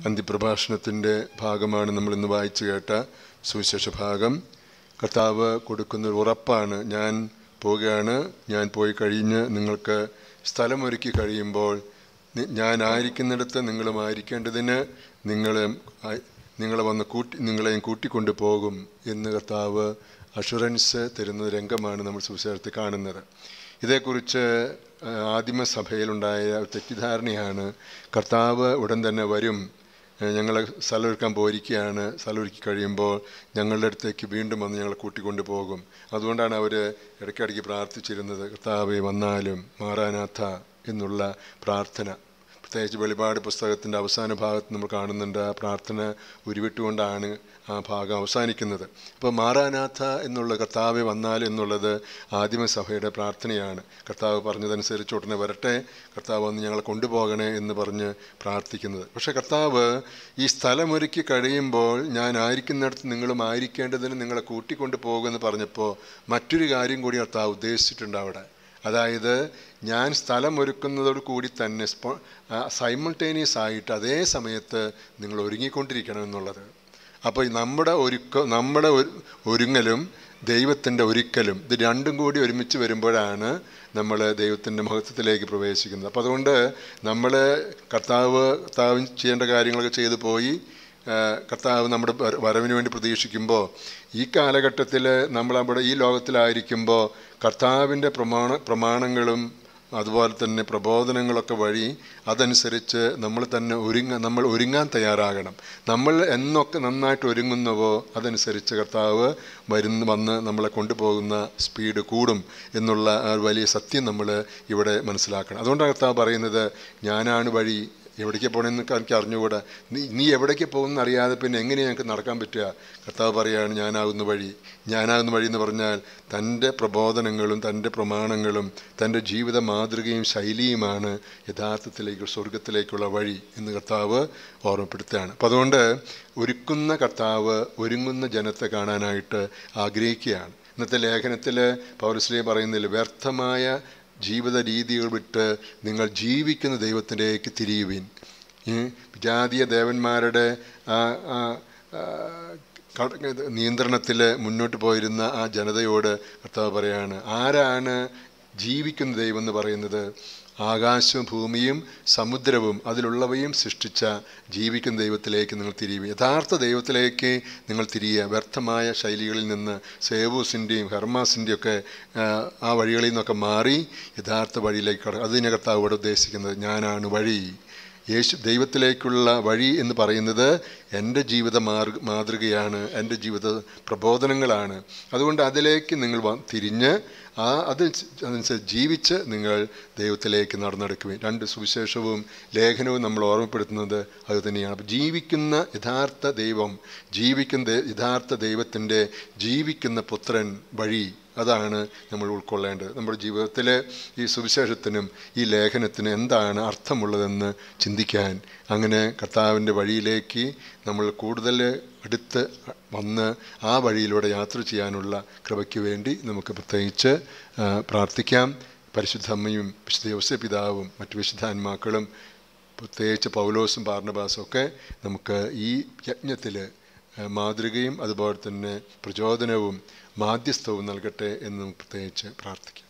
അന്ത്യപ്രഭാഷണത്തിൻ്റെ ഭാഗമാണ് നമ്മൾ ഇന്ന് വായിച്ചു കേട്ട സുവിശേഷ ഭാഗം കർത്താവ് കൊടുക്കുന്ന ഒരു ഉറപ്പാണ് ഞാൻ പോവുകയാണ് ഞാൻ പോയി കഴിഞ്ഞ് നിങ്ങൾക്ക് സ്ഥലമൊരുക്കി കഴിയുമ്പോൾ നി- ഞാൻ ആയിരിക്കുന്നിടത്ത് നിങ്ങളും ആയിരിക്കേണ്ടതിന് നിങ്ങളെ ആ- നിങ്ങളെ വന്ന് കൂട്ടി നിങ്ങളെയും കൂട്ടിക്കൊണ്ടു പോകും എന്ന് കർത്താവ് അഷുറൻസ് തരുന്ന രംഗമാണ് നമ്മൾ സുവിശേഷത്തിൽ കാണുന്നത് ഇതേക്കുറിച്ച് ആ, ആദിമസഭയിലുണ്ടായ ഒരു തെറ്റിദ്ധാരണയാണ് കർത്താവ് ഉടൻ തന്നെ വരും ഞങ്ങൾ സ്ഥലമൊരുക്കാൻ പോയിരിക്കുകയാണ് സ്ഥലമൊരുക്കി കഴിയുമ്പോൾ ഞങ്ങളുടെ അടുത്തേക്ക് വീണ്ടും വന്ന് ഞങ്ങളെ കൂട്ടിക്കൊണ്ടു പോകും അതുകൊണ്ടാണ് അവർ ഇടയ്ക്കിടയ്ക്ക് പ്രാർത്ഥിച്ചിരുന്നത് കർത്താവെ വന്നാലും മാറാനാഥ എന്നുള്ള പ്രാർത്ഥന പ്രത്യേകിച്ച് വെളിപാട് പുസ്തകത്തിൻ്റെ അവസാന ഭാഗത്ത് നമ്മൾ കാണുന്നുണ്ട് ആ പ്രാർത്ഥന ഉരുവിട്ടുകൊണ്ടാണ് ആ ഭാഗം അവസാനിക്കുന്നത് അപ്പോൾ മാറാനാഥ എന്നുള്ള കർത്താവെ വന്നാൽ എന്നുള്ളത് ആദിമസഭയുടെ പ്രാർത്ഥനയാണ് കർത്താവ് പറഞ്ഞതനുസരിച്ച് ഉടനെ വരട്ടെ കർത്താവ് വന്ന് ഞങ്ങളെ കൊണ്ടുപോകണേ എന്ന് പറഞ്ഞ് പ്രാർത്ഥിക്കുന്നത് പക്ഷേ കർത്താവ് ഈ സ്ഥലമൊരുക്കി കഴിയുമ്പോൾ ഞാൻ ആയിരിക്കുന്നിടത്ത് നിങ്ങളും ആയിരിക്കേണ്ടതിന് നിങ്ങളെ കൂട്ടിക്കൊണ്ടു പോകുമെന്ന് പറഞ്ഞപ്പോൾ മറ്റൊരു കാര്യം കൂടി കർത്താവ് ഉദ്ദേശിച്ചിട്ടുണ്ട് അവിടെ അതായത് ഞാൻ സ്ഥലം ഒരുക്കുന്നതോട് കൂടി തന്നെ സ്പോ സൈമൾട്ടേനിയസ് ആയിട്ട് അതേ സമയത്ത് നിങ്ങൾ ഒരുങ്ങിക്കൊണ്ടിരിക്കണം എന്നുള്ളത് അപ്പോൾ ഈ നമ്മുടെ ഒരുക്ക നമ്മുടെ ഒരു- ഒരുങ്ങലും ദൈവത്തിൻ്റെ ഒരുക്കലും ഇത് രണ്ടും കൂടി ഒരുമിച്ച് വരുമ്പോഴാണ് നമ്മൾ ദൈവത്തിൻ്റെ മഹത്വത്തിലേക്ക് പ്രവേശിക്കുന്നത് അപ്പോൾ അതുകൊണ്ട് നമ്മൾ കർത്താവ് കർത്താവ് ചെയ്യേണ്ട കാര്യങ്ങളൊക്കെ ചെയ്തു പോയി ആ, കർത്താവ് നമ്മുടെ വര- വരവിന് വേണ്ടി പ്രതീക്ഷിക്കുമ്പോൾ ഈ കാലഘട്ടത്തിൽ നമ്മൾ നമ്മുടെ ഈ ലോകത്തിലായിരിക്കുമ്പോൾ കർത്താവിൻ്റെ പ്രമാണ പ്രമാണങ്ങളും അതുപോലെ തന്നെ പ്രബോധനങ്ങളൊക്കെ വഴി അതനുസരിച്ച് നമ്മൾ തന്നെ ഒരുങ്ങ നമ്മൾ ഒരുങ്ങാൻ തയ്യാറാകണം നമ്മൾ എന്നൊക്കെ നന്നായിട്ട് ഒരുങ്ങുന്നുവോ അതനുസരിച്ച് കർത്താവ് വരുന്ന വന്ന് നമ്മളെ കൊണ്ടുപോകുന്ന സ്പീഡ് കൂടും എന്നുള്ള ആ ഒരു വലിയ സത്യം നമ്മൾ ഇവിടെ മനസ്സിലാക്കണം അതുകൊണ്ടാണ് കർത്താവ് പറയുന്നത് ഞാനാണ് വഴി എവിടേക്ക് പോകണമെന്ന് എനിക്ക് അറിഞ്ഞുകൂടാ നീ നീ എവിടേക്ക് പോകുമെന്ന് അറിയാതെ പിന്നെ എങ്ങനെ ഞങ്ങൾക്ക് നടക്കാൻ പറ്റുക കർത്താവ് പറയുകയാണ് ഞാനാകുന്ന വഴി ഞാനാകുന്ന വഴി എന്ന് പറഞ്ഞാൽ തൻ്റെ പ്രബോധനങ്ങളും തൻ്റെ പ്രമാണങ്ങളും തൻ്റെ ജീവിത മാതൃകയും ശൈലിയുമാണ് യഥാർത്ഥത്തിലേക്ക് സ്വർഗത്തിലേക്കുള്ള വഴി എന്ന് കർത്താവ് ഓർമ്മപ്പെടുത്തുകയാണ് അപ്പം അതുകൊണ്ട് ഒരുക്കുന്ന കർത്താവ് ഒരുങ്ങുന്ന ജനത്തെ കാണാനായിട്ട് ആഗ്രഹിക്കുകയാണ് ഇന്നത്തെ ലേഖനത്തിൽ പൗരസ്ലീ പറയുന്നില്ല വ്യർത്ഥമായ ജീവിത രീതികൾ വിട്ട് നിങ്ങൾ ജീവിക്കുന്ന ദൈവത്തിലേക്ക് തിരിയുവിൻ ജാതീയ ദേവന്മാരുടെ ആ ആ, ആ, ക- ഇത് നിയന്ത്രണത്തിൽ മുന്നോട്ട് പോയിരുന്ന ആ ജനതയോട് കർത്താവ് പറയാണ് ആരാണ് ജീവിക്കുന്ന ദൈവം എന്ന് പറയുന്നത് ആകാശവും ഭൂമിയും സമുദ്രവും അതിലുള്ളവയും സൃഷ്ടിച്ച ജീവിക്കുന്ന ദൈവത്തിലേക്ക് നിങ്ങൾ തിരിയുക യഥാർത്ഥ ദൈവത്തിലേക്ക് നിങ്ങൾ തിരിയുക വ്യർത്ഥമായ ശൈലികളിൽ നിന്ന് സേവൂസിൻ്റെയും ഹെർമാസിൻ്റെയും ഒക്കെ ആ, ആ വഴികളിൽ നിന്നൊക്കെ മാറി യഥാർത്ഥ വഴിയിലേക്ക് കട അതിനെ കർത്താവ് ഇവിടെ ഉദ്ദേശിക്കുന്നത് ഞാനാണ് വഴി യേശു ദൈവത്തിലേക്കുള്ള വഴി എന്ന് പറയുന്നത് എൻ്റെ ജീവിത മാർഗ മാതൃകയാണ് എൻ്റെ ജീവിത പ്രബോധനങ്ങളാണ് അതുകൊണ്ട് അതിലേക്ക് നിങ്ങൾ വ- തിരിഞ്ഞ് ആ അത് അതനുസരിച്ച് ജീവിച്ച് നിങ്ങൾ ദൈവത്തിലേക്ക് നടന്നെടുക്കുകയും രണ്ട് സുവിശേഷവും ലേഖനവും നമ്മൾ ഓർമ്മപ്പെടുത്തുന്നത് അത് തന്നെയാണ് അപ്പോൾ ജീവിക്കുന്ന യഥാർത്ഥ ദൈവം ജീവിക്കുന്ന ദൈ- യഥാർത്ഥ ദൈവത്തിൻ്റെ ജീവിക്കുന്ന പുത്രൻ വഴി അതാണ് നമ്മൾ ഉൾക്കൊള്ളേണ്ടത് നമ്മുടെ ജീവിതത്തിൽ ഈ സുവിശേഷത്തിനും ഈ ലേഖനത്തിനും എന്താണ് അർത്ഥമുള്ളതെന്ന് ചിന്തിക്കാൻ അങ്ങനെ കർത്താവിൻ്റെ വഴിയിലേക്ക് നമ്മൾ കൂടുതൽ അടുത്ത് വന്ന് ആ വഴിയിലൂടെ യാത്ര ചെയ്യാനുള്ള കൃപയ്ക്ക് വേണ്ടി നമുക്ക് പ്രത്യേകിച്ച് ആ, പ്രാർത്ഥിക്കാം പരിശുദ്ധ അമ്മയും വിശുദ്ധ യോസ പിതാവും മറ്റു വിശുദ്ധാന്മാക്കളും പ്രത്യേകിച്ച് പൗലോസും പാർണബാസും ഒക്കെ നമുക്ക് ഈ യജ്ഞത്തിൽ മാതൃകയും അതുപോലെ തന്നെ പ്രചോദനവും മാധ്യസ്ഥവും നൽകട്ടെ എന്ന് നമുക്ക് പ്രത്യേകിച്ച് പ്രാർത്ഥിക്കാം